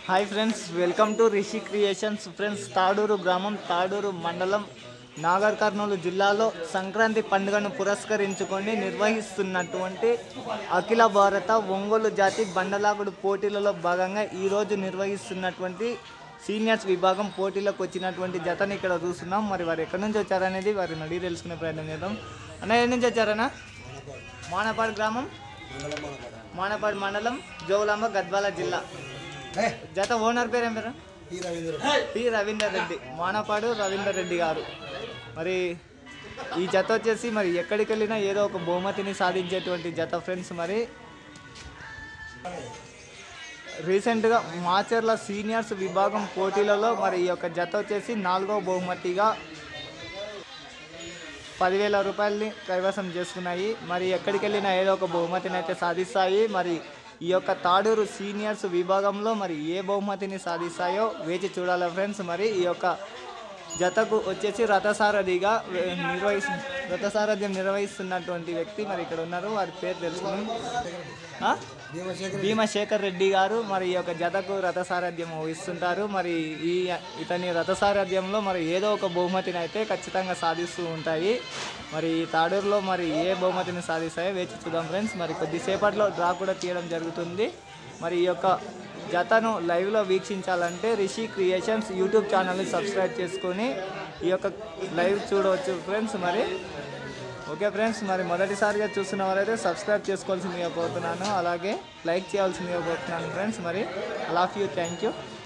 Hi friends welcome to Rishi creations friends Taduru గ్రామం తాడూరు మండలం నాగర్ కర్నూలు జిల్లాలో సంక్రాంతి పండుగను పురస్కరించుకొని నిర్వహిస్తున్నటువంటి అఖిల భారత ఒంగోలు జాతి బండలాగుడు పోటీలలో భాగంగా ఈరోజు నిర్వహిస్తున్నటువంటి సీనియర్స్ విభాగం పోటీలకు వచ్చినటువంటి జతని ఇక్కడ చూస్తున్నాం మరి వారు ఎక్కడి నుంచి వచ్చారనేది వారిని అడిగి తెలుసుకునే ప్రయత్నం చేద్దాం అన్న ఎక్కడి నుంచి వచ్చారన్నా మానపాడు గ్రామం మానపాడు మండలం జోగులాంబ గద్వాల జిల్లా జత ఓనర్ పేరు ఏం పేరు పి రవీందర్ రెడ్డి మానపాడు రవీందర్ రెడ్డి గారు మరి ఈ జత వచ్చేసి మరి ఎక్కడికి వెళ్ళినా ఏదో ఒక బహుమతిని సాధించేటువంటి జత ఫ్రెండ్స్ మరి రీసెంట్గా మాచర్ల సీనియర్స్ విభాగం పోటీలలో మరి ఈ యొక్క జత వచ్చేసి నాలుగో బహుమతిగా పదివేల రూపాయలని కైవసం చేసుకున్నాయి మరి ఎక్కడికి వెళ్ళినా ఏదో ఒక బహుమతిని అయితే సాధిస్తాయి మరి ఈ యొక్క తాడూరు సీనియర్స్ విభాగంలో మరి ఏ బహుమతిని సాధిస్తాయో వేచి చూడాలి ఫ్రెండ్స్ మరి ఈ యొక్క జతకు వచ్చేసి రథసారథిగా వే- నిర్వహిస్తు రథసారథ్యం నిర్వహిస్తున్నటువంటి వ్యక్తి మరి ఇక్కడ ఉన్నారు వారి పేరు తెలుసుకుని ఆ? భీమశేఖర్ రెడ్డి గారు మరి ఈ యొక్క జతకు రథసారథ్యం వహిస్తుంటారు మరి ఈ ఇతని రథసారథ్యంలో మరి ఏదో ఒక బహుమతిని అయితే ఖచ్చితంగా సాధిస్తూ ఉంటాయి మరి ఈ తాడూరులో మరి ఏ బహుమతిని సాధిస్తాయో వేచి చూద్దాం ఫ్రెండ్స్ మరి కొద్దిసేపట్లో డ్రా కూడా తీయడం జరుగుతుంది మరి ఈ యొక్క జతను లైవ్లో వీక్షించాలంటే రిషి క్రియేషన్స్ యూట్యూబ్ ఛానల్ని సబ్స్క్రైబ్ చేసుకొని ఈ యొక్క లైవ్ చూడవచ్చు ఫ్రెండ్స్ మరి ఓకే ఫ్రెండ్స్ మరి మొదటిసారిగా చూస్తున్న వారైతే సబ్స్క్రైబ్ చేసుకోవాల్సిందిగా కోరుతున్నాను అలాగే లైక్ చేయాల్సిందిగా కోరుతున్నాను ఫ్రెండ్స్ మరి లవ్ యూ థ్యాంక్ యూ